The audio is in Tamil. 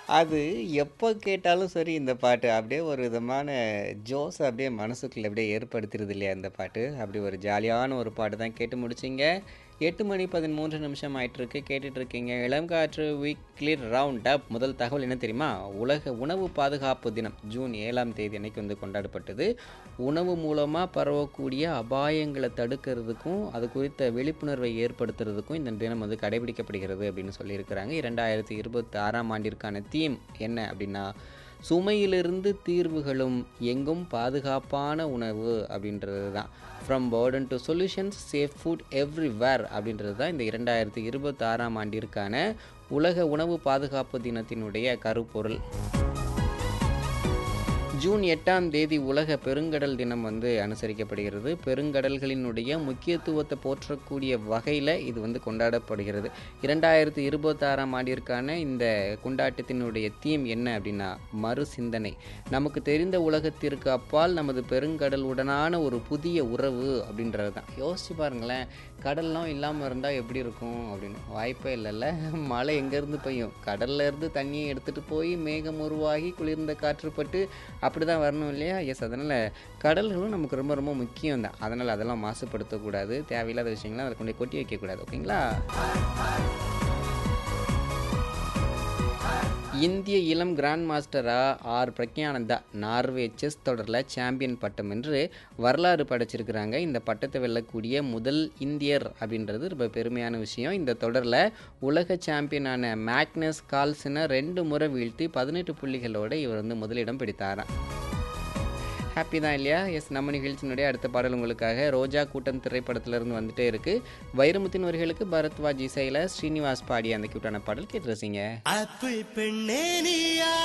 அது எப்போ கேட்டாலும் சரி இந்த பாட்டு அப்படியே ஒரு விதமான ஜோஸ் அப்படியே மனசுக்குள்ள அப்படியே ஏற்படுத்திருது இல்லையா இந்த பாட்டு அப்படி ஒரு ஜாலியான ஒரு பாட்டு தான் கேட்டு முடிச்சிங்க எட்டு மணி பதிமூன்று நிமிஷம் ஆயிட்டிருக்கு கேட்டுட்டு இருக்கீங்க இளம் காற்று வீக்லி ரவுண்ட் அப் முதல் தகவல் என்ன தெரியுமா உலக உணவு பாதுகாப்பு தினம் ஜூன் ஏழாம் தேதி அன்னைக்கு வந்து கொண்டாடப்பட்டது உணவு மூலமாக பரவக்கூடிய அபாயங்களை தடுக்கிறதுக்கும் அது குறித்த விழிப்புணர்வை ஏற்படுத்துறதுக்கும் இந்த தினம் வந்து கடைபிடிக்கப்படுகிறது அப்படின்னு சொல்லியிருக்கிறாங்க இரண்டாயிரத்தி இருபத்தி ஆறாம் ஆண்டிற்கான தீம் என்ன அப்படின்னா சுமையிலிருந்து தீர்வுகளும் எங்கும் பாதுகாப்பான உணவு அப்படின்றது தான் from burden to solutions safe food everywhere அப்படின்றது தான் இந்த இரண்டாயிரத்தி இருபத்தி ஆறாம் ஆண்டிற்கான உலக உணவு பாதுகாப்பு தினத்தினுடைய கருப்பொருள் ஜூன் எட்டாம் தேதி உலக பெருங்கடல் தினம் வந்து அனுசரிக்கப்படுகிறது பெருங்கடல்களினுடைய முக்கியத்துவத்தை போற்றக்கூடிய வகையில் இது வந்து கொண்டாடப்படுகிறது இரண்டாயிரத்தி இருபத்தாறாம் ஆண்டிற்கான இந்த கொண்டாட்டத்தினுடைய தீம் என்ன அப்படின்னா மறு சிந்தனை நமக்கு தெரிந்த உலகத்திற்கு அப்பால் நமது பெருங்கடலுடனான ஒரு புதிய உறவு அப்படின்றது தான் யோசிச்சு பாருங்களேன் கடல்லாம் இல்லாமல் இருந்தால் எப்படி இருக்கும் அப்படின்னு வாய்ப்பே இல்லைல்ல மழை எங்கேருந்து பெய்யும் கடல்ல இருந்து தண்ணியை எடுத்துகிட்டு போய் மேகம் உருவாகி குளிர்ந்த காற்று பட்டு அப்படி தான் வரணும் இல்லையா எஸ் அதனால் கடல்களும் நமக்கு ரொம்ப ரொம்ப முக்கியம் தான் அதனால் அதெல்லாம் மாசுபடுத்தக்கூடாது தேவையில்லாத விஷயங்கள்லாம் அதில் கொண்டு போய் கொட்டி வைக்கக்கூடாது ஓகேங்களா இந்திய இளம் கிராண்ட் மாஸ்டரா ஆர் பிரக்ஞானந்தா நார்வே செஸ் தொடரில் சாம்பியன் பட்டம் என்று வரலாறு படைச்சிருக்கிறாங்க இந்த பட்டத்தை வெல்லக்கூடிய முதல் இந்தியர் அப்படின்றது ரொம்ப பெருமையான விஷயம் இந்த தொடரில் உலக சாம்பியனான மேக்னஸ் கால்சனை ரெண்டு முறை வீழ்த்தி பதினெட்டு புள்ளிகளோடு இவர் வந்து முதலிடம் பிடித்தாராம் ஹாப்பி தான் இல்லையா எஸ் நம்ம நிகழ்ச்சியினுடைய அடுத்த பாடல் உங்களுக்காக ரோஜா கூட்டம் திரைப்படத்திலிருந்து வந்துட்டே இருக்கு வைரமுத்தின் வரிகளுக்கு பரத்வாஜ் இசையில் ஸ்ரீனிவாஸ் பாடிய அந்த கியூட்டான பாடல் கேட்டு ரசிங்க ஆப்பிள் பெண்ணே நீ